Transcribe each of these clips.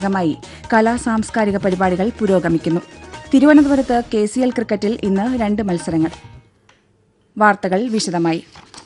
ഭാഗമായി കലാ സാംസ്കാരിക പരിപാടികൾ പുരോഗമിക്കുന്നു തിരുവനന്തപുരത്ത് കെ സി എൽ ക്രിക്കറ്റിൽ ഇന്ന് രണ്ട് മത്സരങ്ങൾ വാർത്തകൾ വിശദമായി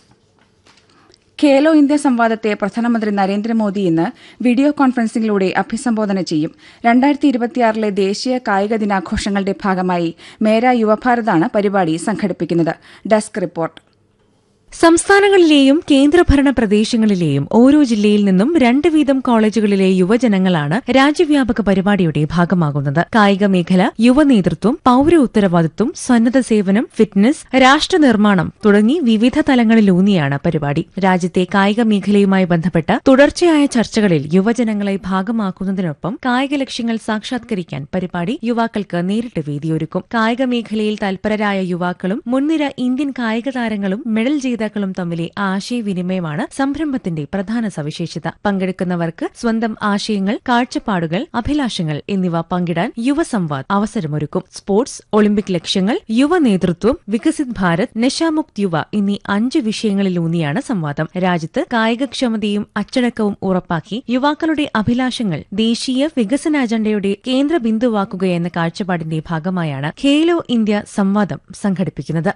ഖേലോ ഇന്ത്യ സംവാദത്തെ പ്രധാനമന്ത്രി നരേന്ദ്രമോദി ഇന്ന് വീഡിയോ കോൺഫറൻസിംഗിലൂടെ അഭിസംബോധന ചെയ്യും രണ്ടായിരത്തി ഇരുപത്തിയാറിലെ ദേശീയ കായിക ദിനാഘോഷങ്ങളുടെ ഭാഗമായി മേര യുവഭാരതാണ് പരിപാടി സംഘടിപ്പിക്കുന്നത് ഡെസ്ക് റിപ്പോർട്ട് സംസ്ഥാനങ്ങളിലെയും കേന്ദ്രഭരണ പ്രദേശങ്ങളിലെയും ഓരോ ജില്ലയിൽ നിന്നും രണ്ട് വീതം കോളേജുകളിലെ യുവജനങ്ങളാണ് രാജ്യവ്യാപക പരിപാടിയുടെ ഭാഗമാകുന്നത് കായിക മേഖല യുവനേതൃത്വം പൌര ഉത്തരവാദിത്വം സന്നദ്ധ സേവനം ഫിറ്റ്നസ് രാഷ്ട്ര നിർമ്മാണം തുടങ്ങി വിവിധ തലങ്ങളിലൂന്നിയാണ് പരിപാടി രാജ്യത്തെ കായിക മേഖലയുമായി ബന്ധപ്പെട്ട തുടർച്ചയായ ചർച്ചകളിൽ യുവജനങ്ങളെ ഭാഗമാക്കുന്നതിനൊപ്പം കായിക ലക്ഷ്യങ്ങൾ സാക്ഷാത്കരിക്കാൻ പരിപാടി യുവാക്കൾക്ക് നേരിട്ട് വേദിയൊരുക്കും കായിക മേഖലയിൽ തൽപരരായ യുവാക്കളും മുൻനിര ഇന്ത്യൻ കായിക താരങ്ങളും മെഡൽ ജേതാക്കളും തമ്മിലെ ആശയവിനിമയമാണ് സംരംഭത്തിന്റെ പ്രധാന സവിശേഷത പങ്കെടുക്കുന്നവർക്ക് സ്വന്തം ആശയങ്ങൾ കാഴ്ചപ്പാടുകൾ അഭിലാഷങ്ങൾ എന്നിവ പങ്കിടാൻ യുവസംവാദ് അവസരമൊരുക്കും സ്പോർട്സ് ഒളിമ്പിക് ലക്ഷ്യങ്ങൾ യുവ നേതൃത്വം വികസിത് ഭാരത് നശാമുക്ത് യുവ എന്നീ അഞ്ച് വിഷയങ്ങളിലൂന്നിയാണ് സംവാദം രാജ്യത്ത് കായികക്ഷമതയും അച്ചടക്കവും ഉറപ്പാക്കി യുവാക്കളുടെ അഭിലാഷങ്ങൾ ദേശീയ വികസന അജണ്ടയുടെ കേന്ദ്ര ബിന്ദുവാക്കുകയെന്ന കാഴ്ചപ്പാടിന്റെ ഭാഗമായാണ് ഖേലോ ഇന്ത്യ സംവാദം സംഘടിപ്പിക്കുന്നത്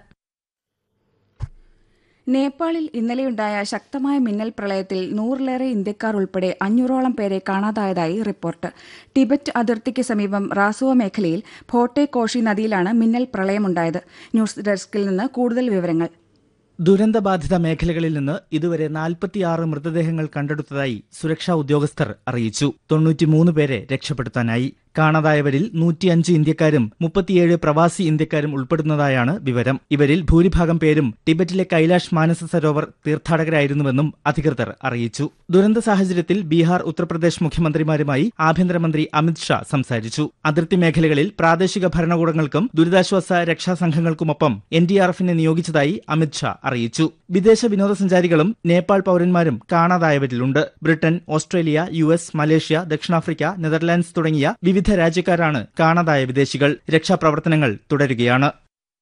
നേപ്പാളിൽ ഇന്നലെയുണ്ടായ ശക്തമായ മിന്നൽ പ്രളയത്തിൽ നൂറിലേറെ ഇന്ത്യക്കാർ ഉൾപ്പെടെ അഞ്ഞൂറോളം പേരെ കാണാതായതായി റിപ്പോർട്ട് ടിബറ്റ് അതിർത്തിക്ക് സമീപം റാസുവ മേഖലയിൽ ഭോട്ടെ കോഷി നദിയിലാണ് മിന്നൽ പ്രളയമുണ്ടായത് ന്യൂസ് ഡെസ്കിൽ നിന്ന് കൂടുതൽ വിവരങ്ങൾ ദുരന്തബാധിത മേഖലകളിൽ നിന്ന് ഇതുവരെ നാൽപ്പത്തിയാറ് മൃതദേഹങ്ങൾ കണ്ടെടുത്തതായി സുരക്ഷാ ഉദ്യോഗസ്ഥർ അറിയിച്ചു തൊണ്ണൂറ്റിമൂന്ന് പേരെ രക്ഷപ്പെടുത്താനായി കാണാതായവരിൽ നൂറ്റിയഞ്ച് ഇന്ത്യക്കാരും മുപ്പത്തിയേഴ് പ്രവാസി ഇന്ത്യക്കാരും ഉൾപ്പെടുന്നതായാണ് വിവരം ഇവരിൽ ഭൂരിഭാഗം പേരും ടിബറ്റിലെ കൈലാഷ് മാനസ സരോവർ തീർത്ഥാടകരായിരുന്നുവെന്നും അധികൃതർ അറിയിച്ചു ദുരന്ത സാഹചര്യത്തിൽ ബീഹാർ ഉത്തർപ്രദേശ് മുഖ്യമന്ത്രിമാരുമായി ആഭ്യന്തരമന്ത്രി അമിത് ഷാ സംസാരിച്ചു അതിർത്തി മേഖലകളിൽ പ്രാദേശിക ഭരണകൂടങ്ങൾക്കും ദുരിതാശ്വാസ രക്ഷാസംഘങ്ങൾക്കുമൊപ്പം എൻ ഡി ആർ എഫിനെ നിയോഗിച്ചതായി അമിത് ഷാ അറിയിച്ചു വിദേശ വിനോദസഞ്ചാരികളും നേപ്പാൾ പൌരന്മാരും കാണാതായവരിലുണ്ട് Britain Australia U S Malaysia ദക്ഷിണാഫ്രിക്ക നെതർലാൻഡ്സ് തുടങ്ങിയ വിവിധ രാജ്യക്കാരാണ് കാണാതായ വിദേശികൾ രക്ഷാപ്രവർത്തനങ്ങൾ തുടരുകയാണ്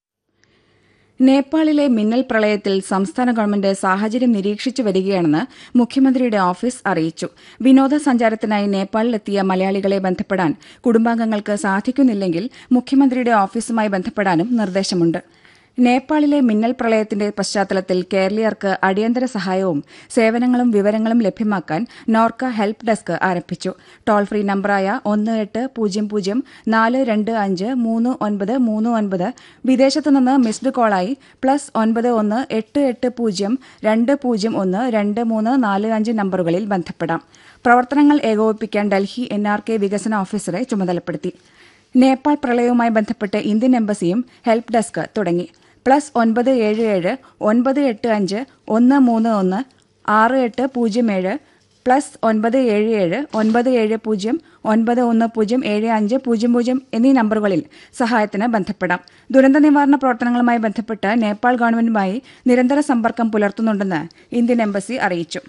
നേപ്പാളിലെ മിന്നൽ പ്രളയത്തിൽ സംസ്ഥാന ഗവൺമെന്റ് സാഹചര്യം നിരീക്ഷിച്ചു വരികയാണെന്ന് മുഖ്യമന്ത്രിയുടെ ഓഫീസ് അറിയിച്ചു വിനോദസഞ്ചാരത്തിനായി നേപ്പാളിലെത്തിയ മലയാളികളെ ബന്ധപ്പെടാൻ കുടുംബാംഗങ്ങൾക്ക് സാധിക്കുന്നില്ലെങ്കിൽ മുഖ്യമന്ത്രിയുടെ ഓഫീസുമായി ബന്ധപ്പെടാനും നിർദ്ദേശമുണ്ട് നേപ്പാളിലെ മിന്നൽ പ്രളയത്തിന്റെ പശ്ചാത്തലത്തിൽ കേരളീയർക്ക് അടിയന്തര സഹായവും സേവനങ്ങളും വിവരങ്ങളും ലഭ്യമാക്കാൻ നോർക്ക ഹെൽപ്പ് ഡെസ്ക് ആരംഭിച്ചു ടോൾ ഫ്രീ നമ്പറായ ഒന്ന് എട്ട് പൂജ്യം പൂജ്യം നാല് രണ്ട് അഞ്ച് മൂന്ന് ഒൻപത് മൂന്ന് ഒൻപത് വിദേശത്തു നിന്ന് മിസ്ഡ് കോളായി പ്ലസ് ഒൻപത് ഒന്ന് എട്ട് എട്ട് പൂജ്യം രണ്ട് പൂജ്യം ഒന്ന് രണ്ട് മൂന്ന് നാല് അഞ്ച് നമ്പറുകളിൽ ബന്ധപ്പെടാം പ്രവർത്തനങ്ങൾ ഏകോപിപ്പിക്കാൻ ഡൽഹി എൻ ആർ കെ വികസന ഓഫീസറെ ചുമതലപ്പെടുത്തി നേപ്പാൾ പ്രളയവുമായി ബന്ധപ്പെട്ട് ഇന്ത്യൻ എംബസിയും ഹെൽപ്പ് ഡെസ്ക് തുടങ്ങി പ്ലസ് ഒൻപത് ഏഴ് ഏഴ് ഒൻപത് എട്ട് അഞ്ച് ഒന്ന് മൂന്ന് ഒന്ന് ആറ് എട്ട് പൂജ്യം ഏഴ് പ്ലസ് ഒൻപത് ഏഴ് ഏഴ് ഒൻപത് ഏഴ് പൂജ്യം ഒൻപത് ഒന്ന് പൂജ്യം ഏഴ് അഞ്ച് പൂജ്യം പൂജ്യം എന്നീ നമ്പറുകളിൽ സഹായത്തിന് ബന്ധപ്പെടാം ദുരന്ത നിവാരണ പ്രവർത്തനങ്ങളുമായി ബന്ധപ്പെട്ട് നേപ്പാൾ ഗവൺമെന്റുമായി നിരന്തര സമ്പർക്കം പുലർത്തുന്നുണ്ടെന്ന് ഇന്ത്യൻ എംബസി അറിയിച്ചു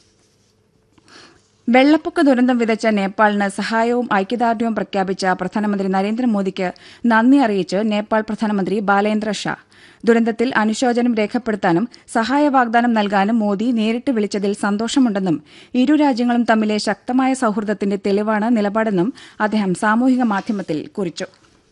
വെള്ളപ്പൊക്ക ദുരന്തം വിതച്ച നേപ്പാളിന് സഹായവും ഐക്യദാർഢ്യവും പ്രഖ്യാപിച്ച പ്രധാനമന്ത്രി നരേന്ദ്രമോദിക്ക് നന്ദി അറിയിച്ച് നേപ്പാൾ പ്രധാനമന്ത്രി ബാലേന്ദ്ര ഷാ ദുരന്തത്തിൽ അനുശോചനം രേഖപ്പെടുത്താനും സഹായ വാഗ്ദാനം നൽകാനും മോദി നേരിട്ട് വിളിച്ചതിൽ സന്തോഷമുണ്ടെന്നും ഇരു രാജ്യങ്ങളും തമ്മിലെ ശക്തമായ സൌഹൃദത്തിന്റെ തെളിവാണ് നിലപാടെന്നും അദ്ദേഹം സാമൂഹിക മാധ്യമത്തിൽ കുറിച്ചു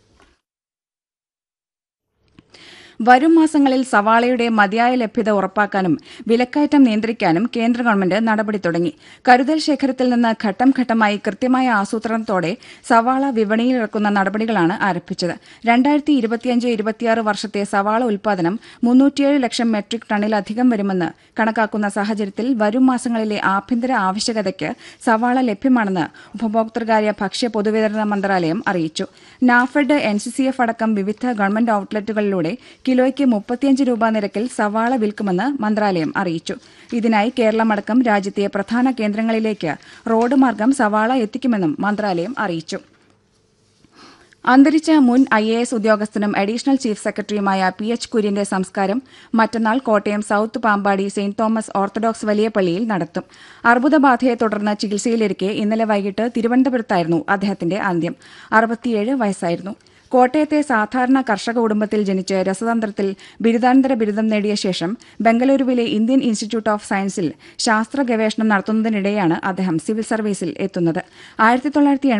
വരും മാസങ്ങളിൽ സവാളയുടെ മതിയായ ലഭ്യത ഉറപ്പാക്കാനും വിലക്കയറ്റം നിയന്ത്രിക്കാനും കേന്ദ്ര ഗവൺമെന്റ് നടപടി തുടങ്ങി കരുതൽ ശേഖരത്തിൽ നിന്ന് ഘട്ടം ഘട്ടമായി കൃത്യമായ ആസൂത്രണത്തോടെ സവാള വിപണിയിലിറക്കുന്ന നടപടികളാണ് ആരംഭിച്ചത് രണ്ടായിരത്തി ഇരുപത്തിയഞ്ച് ഇരുപത്തിയാറ് വർഷത്തെ സവാള ഉൽപാദനം മുന്നൂറ്റിയേഴ് ലക്ഷം മെട്രിക് ടണ്ണിലധികം വരുമെന്ന് കണക്കാക്കുന്ന സാഹചര്യത്തിൽ വരും മാസങ്ങളിലെ ആഭ്യന്തര ആവശ്യകതയ്ക്ക് സവാള ലഭ്യമാണെന്ന് ഉപഭോക്തൃകാര്യ ഭക്ഷ്യ പൊതുവിതരണ മന്ത്രാലയം അറിയിച്ചു NAFED N C C F അടക്കം വിവിധ ഗവൺമെന്റ് ഔട്ട്ലെറ്റുകളിലൂടെ കിലോയ്ക്ക് മുപ്പത്തിയഞ്ച് രൂപ നിരക്കിൽ സവാള വിൽക്കുമെന്ന് മന്ത്രാലയം അറിയിച്ചു ഇതിനായി കേരളമടക്കം രാജ്യത്തെ പ്രധാന കേന്ദ്രങ്ങളിലേക്ക് റോഡ് മാർഗം സവാള എത്തിക്കുമെന്നും മന്ത്രാലയം അറിയിച്ചു അന്തരിച്ച മുൻ ഐ എ എസ് ഉദ്യോഗസ്ഥനും അഡീഷണൽ ചീഫ് സെക്രട്ടറിയുമായ പി എച്ച് കുര്യന്റെ സംസ്കാരം മറ്റന്നാൾ Kottayam south Pampady saint Thomas orthodox വലിയ പള്ളിയിൽ നടത്തും അർബുദബാധയെ തുടർന്ന് ചികിത്സയിലിരിക്കെ ഇന്നലെ വൈകിട്ട് തിരുവനന്തപുരത്തായിരുന്നു അദ്ദേഹത്തിന്റെ അന്ത്യം അറുപത്തിയേഴ് വയസ്സായിരുന്നു കോട്ടയത്തെ സാധാരണ കർഷക കുടുംബത്തിൽ ജനിച്ച് രസതന്ത്രത്തിൽ ബിരുദാനന്തര ബിരുദം നേടിയ ശേഷം ബംഗളൂരുവിലെ ഇന്ത്യൻ ഇൻസ്റ്റിറ്റ്യൂട്ട് ഓഫ് സയൻസിൽ ശാസ്ത്ര ഗവേഷണം നടത്തുന്നതിനിടെയാണ് അദ്ദേഹം സിവിൽ സർവീസിൽ എത്തുന്നത് ആയിരത്തി തൊള്ളായിരത്തി